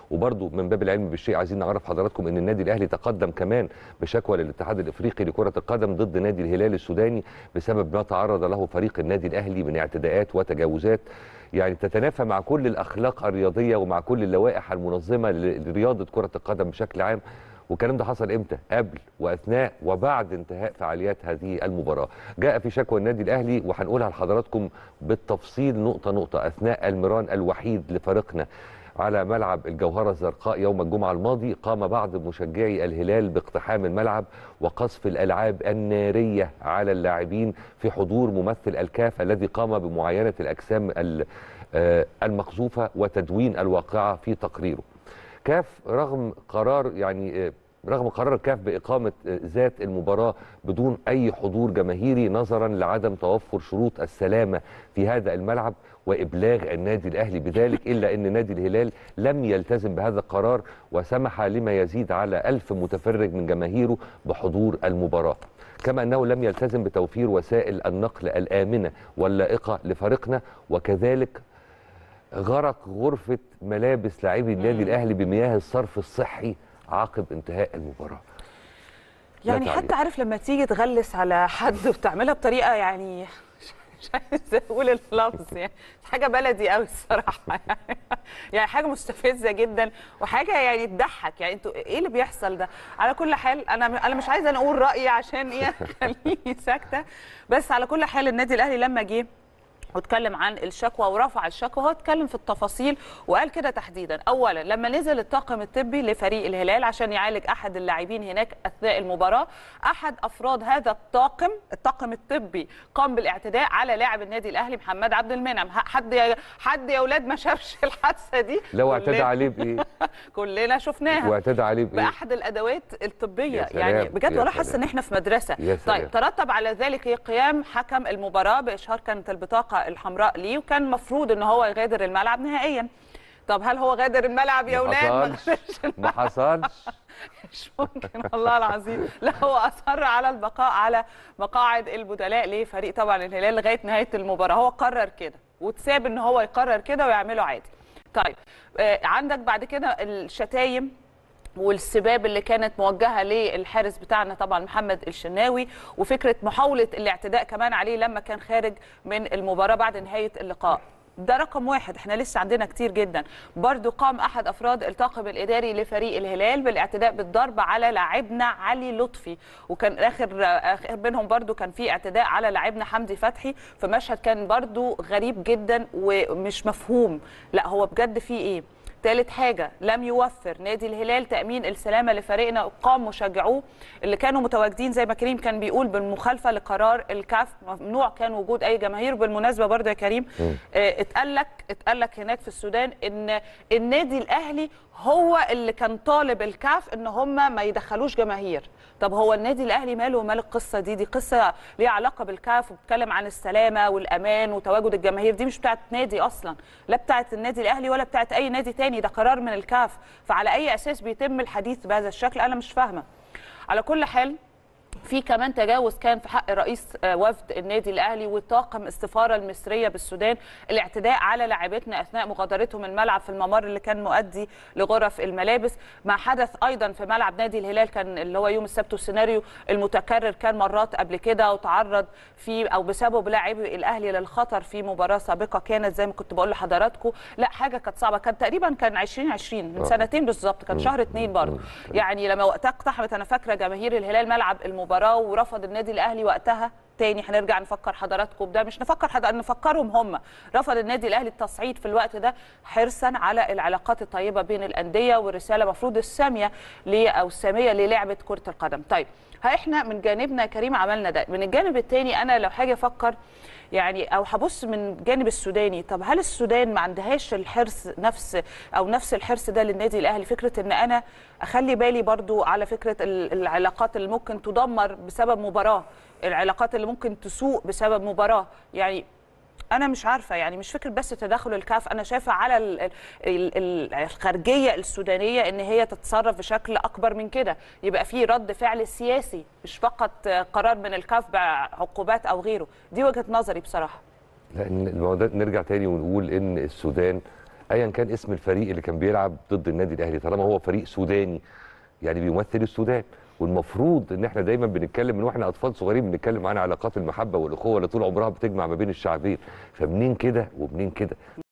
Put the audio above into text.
وبرضه من باب العلم بالشيء عايزين نعرف حضراتكم ان النادي الاهلي تقدم كمان بشكوى للاتحاد الافريقي لكره القدم ضد نادي الهلال السوداني بسبب ما تعرض له فريق النادي الاهلي من اعتداءات وتجاوزات يعني تتنافى مع كل الاخلاق الرياضيه ومع كل اللوائح المنظمه لرياضه كره القدم بشكل عام والكلام ده حصل امتى؟ قبل واثناء وبعد انتهاء فعاليات هذه المباراه. جاء في شكوى النادي الاهلي وهنقولها لحضراتكم بالتفصيل نقطه نقطه اثناء المران الوحيد لفريقنا على ملعب الجوهرة الزرقاء يوم الجمعة الماضي قام بعض مشجعي الهلال باقتحام الملعب وقصف الألعاب النارية على اللاعبين في حضور ممثل الكاف الذي قام بمعاينة الأجسام المقذوفة وتدوين الواقعة في تقريره كاف رغم قرار يعني رغم قرار الكاف بإقامة ذات المباراة بدون أي حضور جماهيري نظرا لعدم توفر شروط السلامة في هذا الملعب وإبلاغ النادي الأهلي بذلك إلا أن نادي الهلال لم يلتزم بهذا القرار وسمح لما يزيد على ألف متفرج من جماهيره بحضور المباراة كما أنه لم يلتزم بتوفير وسائل النقل الآمنة واللائقة لفريقنا وكذلك غرق غرفة ملابس لاعبي النادي الأهلي بمياه الصرف الصحي عقب انتهاء المباراة يعني حتى عارف لما تيجي تغلس على حد وبتعملها بطريقة يعني مش عايزه اقول اللفظ يعني حاجه بلدي قوي الصراحه يعني, يعني حاجه مستفزه جدا وحاجه يعني تضحك يعني انتوا ايه اللي بيحصل ده على كل حال انا انا مش عايزه اقول رايي عشان ايه خليني ساكته بس على كل حال النادي الاهلي لما جه واتكلم عن الشكوى ورفع الشكوى هو اتكلم في التفاصيل وقال كده تحديدا اولا لما نزل الطاقم الطبي لفريق الهلال عشان يعالج احد اللاعبين هناك اثناء المباراه احد افراد هذا الطاقم الطاقم الطبي قام بالاعتداء على لاعب النادي الاهلي محمد عبد المنعم حد يا حد يا ااولاد ما شافش الحادثه دي لو اعتدى عليه بايه كلنا شفناها واعتدى عليه بايه باحد الادوات الطبيه يعني بجد والله حاسه ان احنا في مدرسه طيب ترتب على ذلك قيام حكم المباراه باشهار كانت البطاقه الحمراء ليه وكان المفروض ان هو يغادر الملعب نهائيا طب هل هو غادر الملعب يا اولاد ما حصلش مش ممكن والله العظيم لا هو اصر على البقاء على مقاعد البدلاء لفريق طبعا الهلال لغايه نهايه المباراه هو قرر كده وتساب ان هو يقرر كده ويعمله عادي طيب آه عندك بعد كده الشتايم والسباب اللي كانت موجهه للحارس بتاعنا طبعا محمد الشناوي وفكره محاوله الاعتداء كمان عليه لما كان خارج من المباراه بعد نهايه اللقاء ده رقم واحد احنا لسه عندنا كتير جدا برضو قام احد افراد الطاقم الاداري لفريق الهلال بالاعتداء بالضرب على لاعبنا علي لطفي وكان اخر اخر بينهم برضو كان في اعتداء على لاعبنا حمدي فتحي في مشهد كان برضو غريب جدا ومش مفهوم لا هو بجد في ايه ثالث حاجة لم يوفر نادي الهلال تأمين السلامة لفريقنا قام مشجعوه اللي كانوا متواجدين زي ما كريم كان بيقول بالمخالفة لقرار الكاف ممنوع كان وجود أي جماهير بالمناسبة برضه يا كريم اه اتقال لك اتقال لك هناك في السودان إن النادي الأهلي هو اللي كان طالب الكاف ان هم ما يدخلوش جماهير طب هو النادي الاهلي ماله ومال القصه دي دي قصه ليها علاقه بالكاف وبتتكلم عن السلامه والامان وتواجد الجماهير دي مش بتاعت نادي اصلا لا بتاعت النادي الاهلي ولا بتاعت اي نادي تاني ده قرار من الكاف فعلى اي اساس بيتم الحديث بهذا الشكل انا مش فاهمه على كل حال في كمان تجاوز كان في حق رئيس وفد النادي الاهلي وطاقم السفاره المصريه بالسودان الاعتداء على لاعبتنا اثناء مغادرتهم الملعب في الممر اللي كان مؤدي لغرف الملابس ما حدث ايضا في ملعب نادي الهلال كان اللي هو يوم السبت والسيناريو المتكرر كان مرات قبل كده وتعرض في او بسبب لاعبي الاهلي للخطر في مباراه سابقه كانت زي ما كنت بقول لحضراتكم لا حاجه كانت صعبه كان تقريبا كان 2020 من سنتين بالظبط كان شهر اثنين برضه يعني لما وقتها اقتحمت انا فاكره جماهير الهلال ملعب المباراه ورفض النادي الاهلي وقتها تاني هنرجع نفكر حضراتكم بده مش نفكر حد... نفكرهم هم رفض النادي الاهلي التصعيد في الوقت ده حرصا على العلاقات الطيبه بين الانديه والرساله مفروض الساميه ل او الساميه للعبه كره القدم طيب ها احنا من جانبنا يا كريم عملنا ده من الجانب الثاني انا لو حاجه افكر يعني او هبص من الجانب السوداني طب هل السودان ما عندهاش الحرص نفس او نفس الحرص ده للنادي الاهلي فكره ان انا اخلي بالي برضو على فكره العلاقات اللي ممكن تدمر بسبب مباراه العلاقات اللي ممكن تسوء بسبب مباراه يعني انا مش عارفه يعني مش فكره بس تدخل الكاف انا شايفه على ال ال الخارجيه السودانيه ان هي تتصرف بشكل اكبر من كده يبقى في رد فعل سياسي مش فقط قرار من الكاف بعقوبات او غيره دي وجهه نظري بصراحه لان الموضوع نرجع تاني ونقول ان السودان ايا كان اسم الفريق اللي كان بيلعب ضد النادي الاهلي طالما هو فريق سوداني يعني بيمثل السودان والمفروض ان احنا دايما بنتكلم من واحنا اطفال صغيرين بنتكلم عن علاقات المحبه والاخوه اللي طول عمرها بتجمع ما بين الشعبين فمنين كده ومنين كده